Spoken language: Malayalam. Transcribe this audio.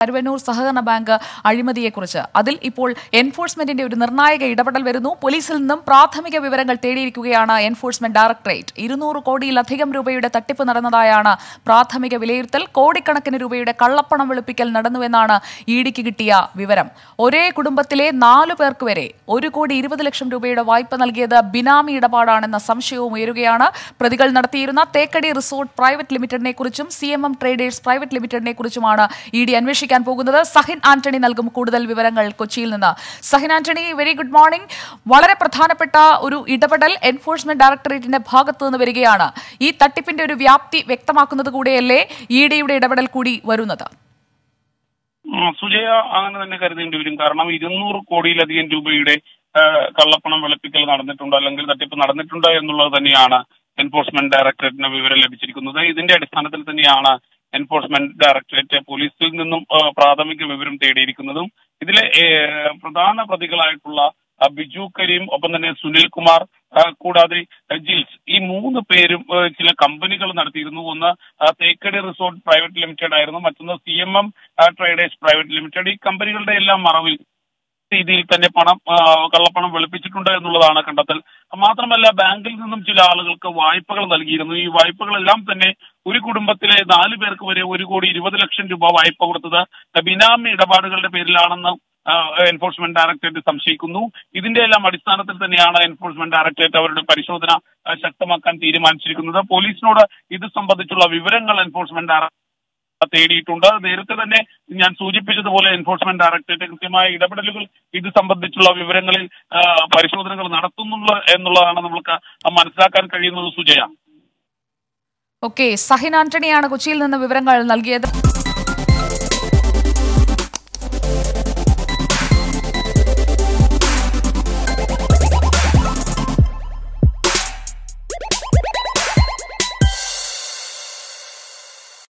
കരുവന്നൂർ സഹകരണ ബാങ്ക് അഴിമതിയെക്കുറിച്ച് അതിൽ ഇപ്പോൾ എൻഫോഴ്സ്മെന്റിന്റെ ഒരു നിർണായക ഇടപെടൽ വരുന്നു പോലീസിൽ നിന്നും പ്രാഥമിക വിവരങ്ങൾ തേടിയിരിക്കുകയാണ് എൻഫോഴ്സ്മെന്റ് ഡയറക്ടറേറ്റ് ഇരുന്നൂറ് കോടിയിലധികം രൂപയുടെ തട്ടിപ്പ് നടന്നതായാണ് പ്രാഥമിക വിലയിരുത്തൽ കോടിക്കണക്കിന് രൂപയുടെ കള്ളപ്പണം വെളുപ്പിക്കൽ നടന്നുവെന്നാണ് ഇ ഡിക്ക് കിട്ടിയ വിവരം ഒരേ കുടുംബത്തിലെ നാലു പേർക്ക് വരെ ഒരു കോടി ഇരുപത് ലക്ഷം രൂപയുടെ വായ്പ നൽകിയത് ബിനാമി ഇടപാടാണെന്ന സംശയവും ഉയരുകയാണ് പ്രതികൾ നടത്തിയിരുന്ന തേക്കടി റിസോർട്ട് പ്രൈവറ്റ് ലിമിറ്റഡിനെ കുറിച്ചും C M M traders private ലിമിറ്റഡിനെ കുറിച്ചുമാണ് ഇ ഡി അന്വേഷിക്കാൻ പോകുന്നത് സഹിൻ ആന്റണി നൽകും കൂടുതൽ വിവരങ്ങൾ കൊച്ചിയിൽ നിന്ന് Sahin Antony very good morning വളരെ പ്രധാനപ്പെട്ട ഒരു ഇടപെടൽ എൻഫോഴ്സ്മെന്റ് ഡയറക്ടറേറ്റിന്റെ ഭാഗത്തു നിന്ന് വരികയാണ് ഈ തട്ടിപ്പിന്റെ ഒരു വ്യാപ്തി വ്യക്തമാക്കുന്നത് കൂടെയല്ലേ ഇ ഡിയുടെ ഇടപെടൽ കൂടി വരുന്നത് ഉം, സുജയ അങ്ങനെ തന്നെ കരുതേണ്ടി വരും കാരണം ഇരുന്നൂറ് കോടിയിലധികം രൂപയുടെ ആ, കള്ളപ്പണം വെളുപ്പിക്കൽ നടന്നിട്ടുണ്ടോ അല്ലെങ്കിൽ തട്ടിപ്പ് നടന്നിട്ടുണ്ടോ എന്നുള്ളത് തന്നെയാണ് എൻഫോഴ്സ്മെന്റ് ഡയറക്ടറേറ്റിന് വിവരം ലഭിച്ചിരിക്കുന്നത് ഇതിന്റെ അടിസ്ഥാനത്തിൽ തന്നെയാണ് എൻഫോഴ്സ്മെന്റ് ഡയറക്ടറേറ്റ് പോലീസിൽ നിന്നും ആ, പ്രാഥമിക വിവരം തേടിയിരിക്കുന്നതും ഇതിലെ ഏ, പ്രധാന പ്രതികളായിട്ടുള്ള ആ, ബിജു കരീം ഒപ്പം തന്നെ സുനിൽ കുമാർ ആ, കൂടാതെ ആ, ജിൽസ് ഈ മൂന്ന് പേരും ആ, ചില കമ്പനികൾ നടത്തിയിരുന്നു ഒന്ന് ആ, തേക്കടി റിസോർട്ട് പ്രൈവറ്റ് ലിമിറ്റഡ് ആയിരുന്നു മറ്റൊന്ന് C M M traders private limited ഈ കമ്പനികളുടെ എല്ലാം മറവിൽ രീതിയിൽ തന്നെ പണം ആ, കള്ളപ്പണം വെളുപ്പിച്ചിട്ടുണ്ട് എന്നുള്ളതാണ് കണ്ടെത്തൽ മാത്രമല്ല ബാങ്കിൽ നിന്നും ചില ആളുകൾക്ക് വായ്പകൾ നൽകിയിരുന്നു ഈ വായ്പകളെല്ലാം തന്നെ ഒരു കുടുംബത്തിലെ നാല് പേർക്ക് വരെ ഒരു കോടി ഇരുപത് ലക്ഷം രൂപ വായ്പ കൊടുത്തത് ബിനാമി ഇടപാടുകളുടെ പേരിലാണെന്ന് ആ, എൻഫോഴ്സ്മെന്റ് ഡയറക്ടറേറ്റ് സംശയിക്കുന്നു ഇതിന്റെ എല്ലാം അടിസ്ഥാനത്തിൽ തന്നെയാണ് എൻഫോഴ്സ്മെന്റ് ഡയറക്ടറേറ്റ് അവരുടെ പരിശോധന ആ, ശക്തമാക്കാൻ തീരുമാനിച്ചിരിക്കുന്നത് പോലീസിനോട് ഇത് സംബന്ധിച്ചുള്ള വിവരങ്ങൾ എൻഫോഴ്സ്മെന്റ് ഡയറക്ടർ തേടിയിട്ടുണ്ട് നേരത്തെ തന്നെ ഞാൻ സൂചിപ്പിച്ചതുപോലെ എൻഫോഴ്സ്മെന്റ് ഡയറക്ടറേറ്റ് കൃത്യമായ ഇടപെടലുകൾ ഇത് സംബന്ധിച്ചുള്ള വിവരങ്ങളിൽ ആ, പരിശോധനകൾ നടത്തുന്നുള്ള എന്നുള്ളതാണ് നമുക്ക് മനസ്സിലാക്കാൻ കഴിയുന്നത് സുജയ ഓക്കെ സഹിൻ ആന്റണിയാണ് കൊച്ചിയിൽ നിന്ന് വിവരങ്ങൾ നൽകിയത്